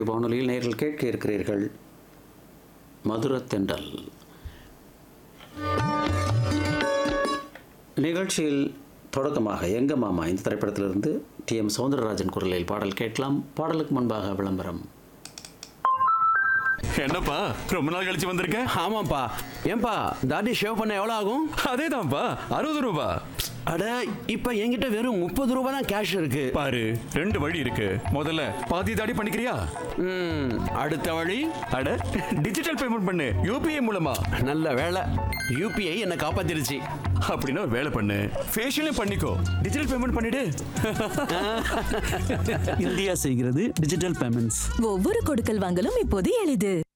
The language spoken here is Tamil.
வானொலியில் நேரில் கேட்க இருக்கிறீர்கள் மதுரத்தெண்டல் நிகழ்ச்சியில் தொடக்கமாக எங்க மாமா இந்த திரைப்படத்திலிருந்து டி எம் சௌந்தரராஜன் குரலில் பாடல் கேட்கலாம் பாடலுக்கு முன்பாக விளம்பரம் என்னப்பா ரொம்ப நாள் கழிச்சு வந்திருக்க ஆமாப்பா ஏன்பா தாடி ஷேவ் பண்ண எவ்வளோ ஆகும் அதேதான்ப்பா அறுபது ரூபா அட இப்போ என்கிட்ட வெறும் முப்பது ரூபா தான் கேஷ் இருக்கு பாரு ரெண்டு வழி இருக்கு முதல்ல பாதி தாடி பண்ணிக்கிறியா ம், அடுத்த வழி அட டிஜிட்டல் பேமெண்ட் பண்ணு யூபிஐ மூலமா நல்ல வேலை யூபிஐ என்னை காப்பாத்திருச்சு அப்படின்னா ஒரு வேலை பண்ணு ஃபேஷியலும் பண்ணிக்கோ டிஜிட்டல் பேமெண்ட் பண்ணிடு இந்தியா செய்கிறது டிஜிட்டல் பேமெண்ட்ஸ் ஒவ்வொரு கொடுக்கல் வாங்கலும் இப்போது எளிது